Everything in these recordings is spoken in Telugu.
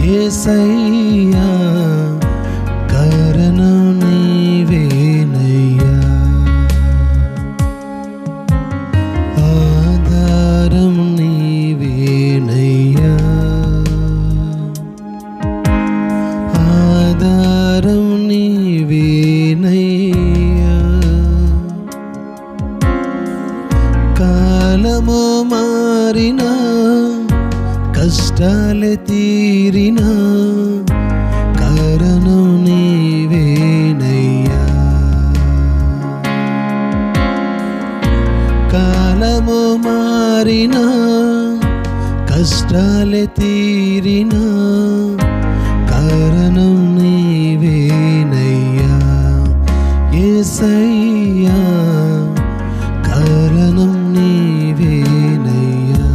ఏసయ్యా కారణం నీవేనయ్యా ఆధారం నీవేనయ్యా ఆధారం నీవేనయ్యా కాలము మారినా కష్టాలే తీరినా కారణం నీవేనయ్యా కాలము మారినా కష్టాలే తీరినా కారణం నీవేనయ్యా ఏసయ్యా కారణం నీవేనయ్యా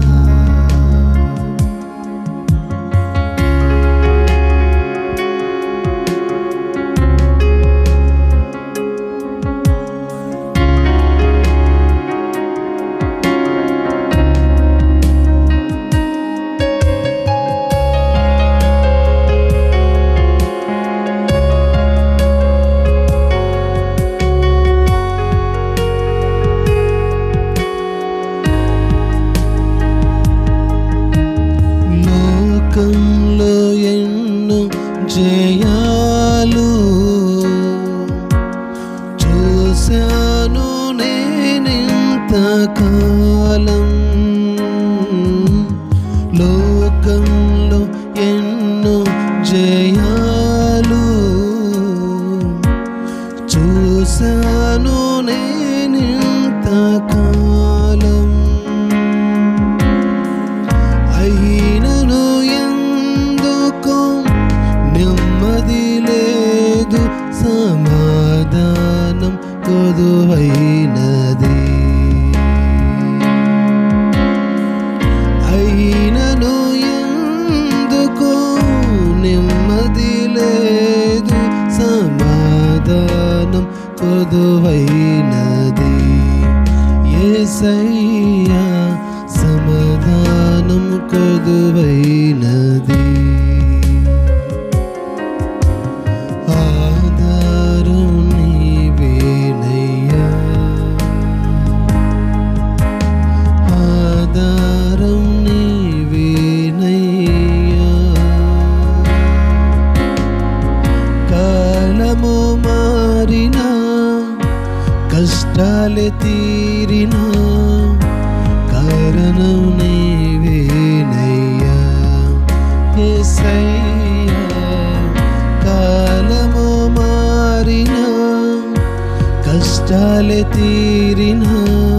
లోకంలో ఎన్నో జయాలు చూశాను నేనింత కాలం లోకంలో ఎన్నో జయాలు చూశాను నేనింత కాలం అయినను ఎందుకో నెమ్మది లేదు సమాధానం కొదువైనది అయినను ఎందుకో నెమ్మది లేదు సమాధానం కొదువైనది ఏసయ్యా సమాధానం కొదువైనది ఆధారం నీవేనయ్యా ఆధారం నీవేనయ్యా కాలము మారినా కష్టాలే తీరినా కారణం నీవేనయ్యా యేసయ్యా కాలము మారినా కష్టాలే తీరినా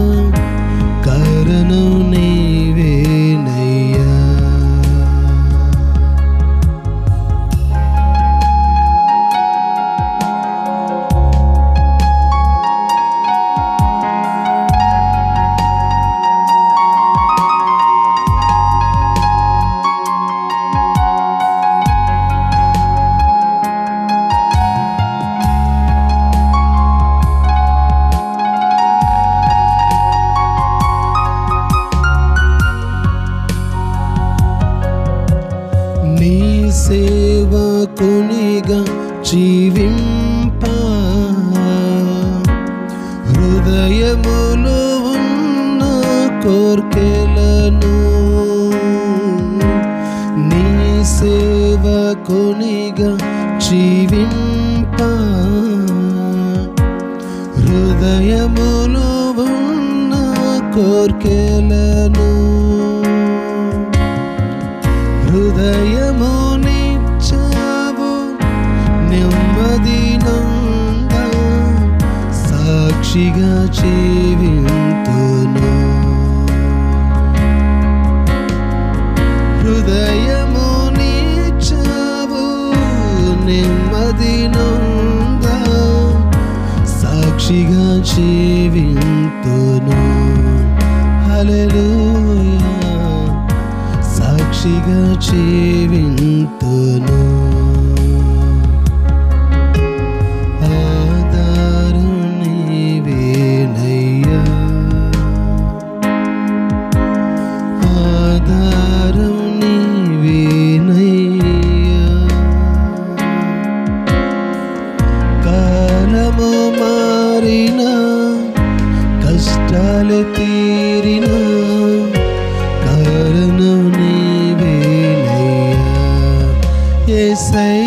కారణం నీవేనయ్యా నీ సేవకునిగా జీవింప హృదయములో ఉన్న కోర్కెలను నీ సేవకునిగా జీవింప హృదయములో ఉన్న కోర్కెలను హృదయము నిచ్చావు నెమ్మది నందా సాక్షిగా జీవింతును హృదయము నిచ్చావు నెమ్మది నందా సాక్షిగా జీవింతును హల్లెలూయా సాక్షిగా జీవింతును ఆధారం నీవేనయ్యా ఆధారం నీవేనయ్యా జాలి తీరిన కారణం నీవేనయ్యా ఏసయ్యా